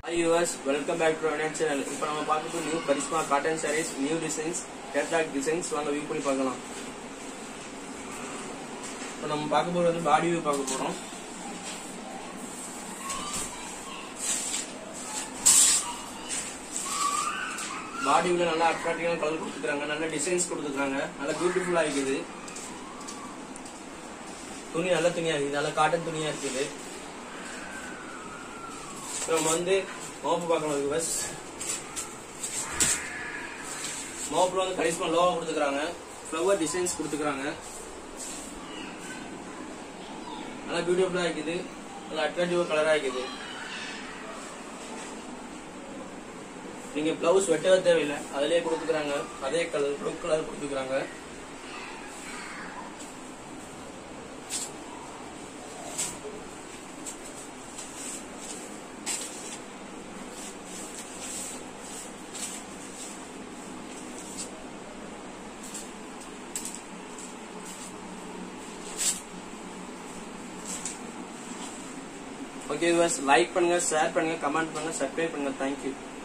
hi yours welcome back to அனன் channel இப்போ நம்ம பார்க்க போகிற new Karishma cotton saris new designs catalogue designs வாங்க வியூ பண்ணி பார்க்கலாம் இப்போ நம்ம பார்க்க போகிறது வந்து பாடி வியூ பார்க்க போகிறோம் பாடி வியூல நல்லா அட்ராக்டிவான கலர் கொடுத்துருக்காங்க நல்ல டிசைன்ஸ் கொடுத்துருக்காங்க நல்லா பியூட்டிஃபுல்லா இருக்குது துணி நல்ல துணியா இருக்குது நல்ல காட்டன் துணியா இருக்குது இப்ப நம்ம வந்து மோப்பு பார்க்கணும் பஸ் மோப்பில் வந்து கரிஷ்மா லோவா கொடுத்துக்கிறாங்க ஃப்ளவர் டிசைன்ஸ் கொடுத்துக்கிறாங்க நல்லா பியூட்டிஃபுல்லா இருக்குது நல்லா அட்ராக்டிவ் கலரா இருக்குது நீங்க பிளவுஸ் வெட்டவே தேவையில்லை அதிலே கொடுத்துக்கிறாங்க அதே கலர் ப்ளூ கலர் கொடுத்துக்கிறாங்க ஓகே லைக் பண்ணுங்க ஷேர் பண்ணுங்க கமெண்ட் பண்ணுங்க சப்ஸ்கிரைப் பண்ணுங்க தேங்க்யூ